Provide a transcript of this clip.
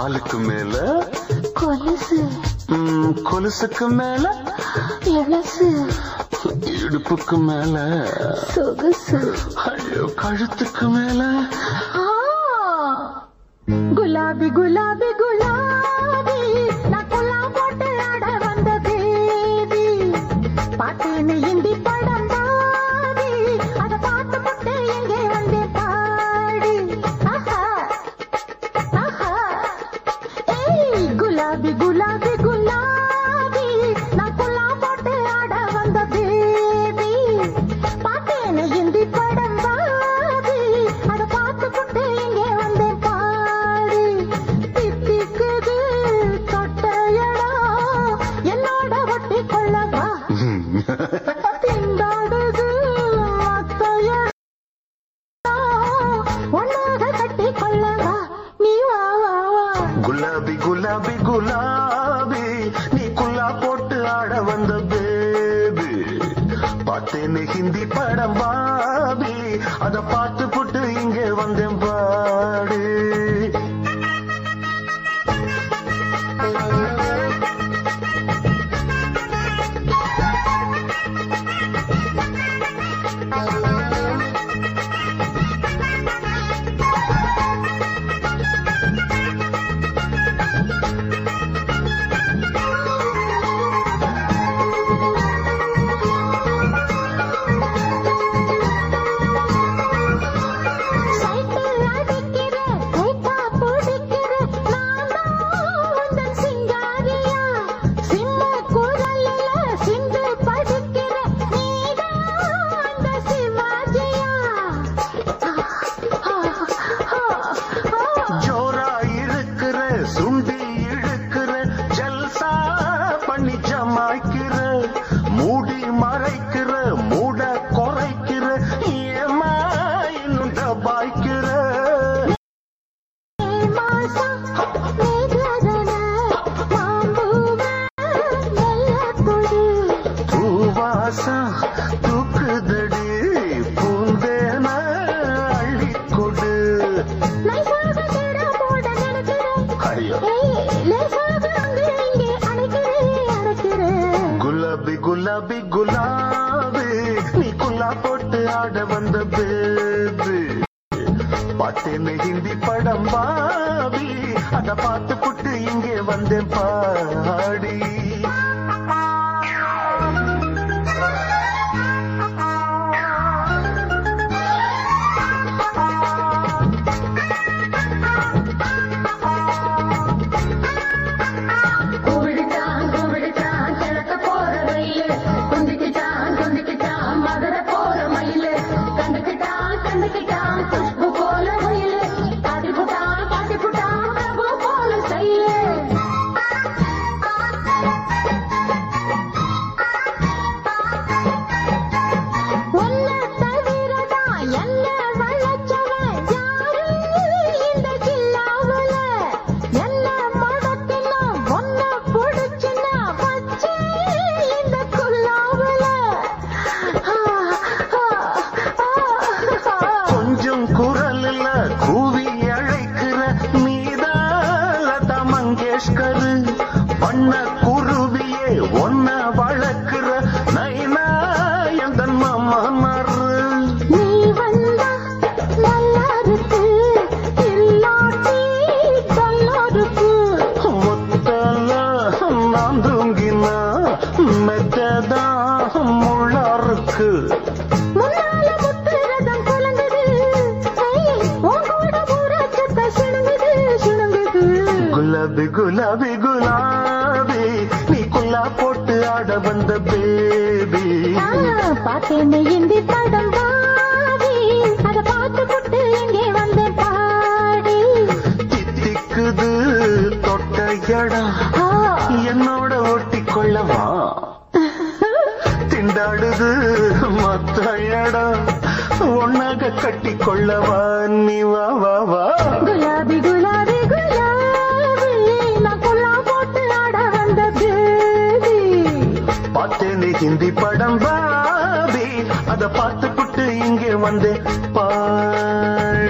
காலுக்கு மேல கொலுசு ம், கொலுசுக்கு மேல எலசு இடுப்புக்கு மேல சொகுசு ஐயோ கழுத்துக்கு மேல ஆ! குலாபி குலாபி குலாபி நான் குல்லா போட்டு ஆட வந்த பேபி பாட்டுன்னு இந்தி படம் பாவி அத பார்த்து போட்டு எங்கே வந்தே பாடி ஆஹா ஆஹா ஏய் குலாபி குலாபி குலாபி நான் குல்லா போட்டு ஆட வந்த பேபி பார்த்தேன்னு இந்தி படம் பாவி அத பார்த்து போட்டு இங்கே வந்தேன் பாடி தித்திக்குது தொட்டையடா என்னோட ஒட்டி கொள்ளவா திண்டாடுது மத்தையடா ஒன்னாக கட்டி கொள்ளவா நீ வா வா வா குலாபி குலாபி குலாபி நீ குல்லா போட்டு ஆட வந்த பேபி பார்த்தேன்னு ஹிந்தி படம் பாபி அத பார்த்து புட்டு இங்க வந்தேன் பாடு சைக்கிள் அடிக்கிற கைக்கா பிடிக்கிற நான் தான் உந்தன் சிங்காரியா சிம்ம குரலில சிந்து படிக்கிற நீதான் அந்த சிவாஜியா ஆ, ஆ, ஆ, ஆ. ஜோரா இருக்கிற சுண்டி இழுக்கிற ஜல்சா பண்ணி ஜமாய்க்கிற மூடி மறைக்கிற மூட குறைக்கிற ஏமா இன்னும் டபாய்க்கிற மாசா மேகதன மாம்பூவ நல்ல கொடு பூவாசம் தூக்குதடி பூந்தேன அள்ளிக்கொடு நைசாக தேடா போட நினைக்கிறேன் ஐயோ ஏய், லேசாக அங்கே இங்கே அணைக்கிறேன் அணைக்கிறேன் குலாபி குலாபி குலாபி நீ குல்லா போட்டு ஆட வந்த பேபி பார்த்தேன்னு ஹிந்தி படம் பாபி அத பார்த்து புட்டு இங்கே வந்தேன் பாடி கூவிடுச்சான் கூவிடுச்சான் கிழக்க போற ரயிலு குந்திக்கிட்டான் குந்திக்கிட்டான் மதுரை போற மயிலு கண்டுக்கிட்டான் கண்டுக்கிட்டான் குஷ்பு போல மயிலு பாட்டி புட்டான் பாட்டி புட்டான் பிரபு போல ஸ்டைலு உன்னை தவிரதான் என்ன வளர்ச்சவன் யாரு இந்த ஜில்லாவுல? என்ன மடக்குனா, உன்னை புடிச்சுனா வச்சு இந்த குல்லாவுல. ஆ, ஆ, ஆ, ஆ. கொஞ்சம் குரல்ல கூவி அழைக்கிற நீதான் லதா மங்கேஷ்கர் பண்ண குருவியே ஒன்ன வளர்க்கிற நைனா எந்த மாமனாரு நீ வந்தா நல்லா இருக்கு இல்லாட்டி நல்லா இருக்கு ஒத்தல நான் தூங்கினா மெத்ததான் முள்ளாருக்கு முன்னால முத்துரதம் குலங்குது ஐயே, உன் கூட ஊராட்சத்தை சிணுங்குது சிணுங்குது குலாபி குலாபி குலாபி நீ குல்லா போட்டு ஆட வந்த பேபி ஆ, பார்த்தேன்னு இந்தி படம் பாவி அத பார்த்து புட்டு இங்கே வந்து பாடி தித்திக்குது தொட்ட இடம் ஆ, என்னோட ஒட்டி கொள்ளவா திண்டாடுது மத்த இடம் ஒன்னாக கட்டி கொள்ளவா நீ வா வா வா குலாபி குலாபி குலாபி நான் குல்லா போட்டு ஆட வந்த பேபி பார்த்தேனே ஹிந்தி படம் பாபி அத பார்த்து புட்டு இங்கே வந்து பாடி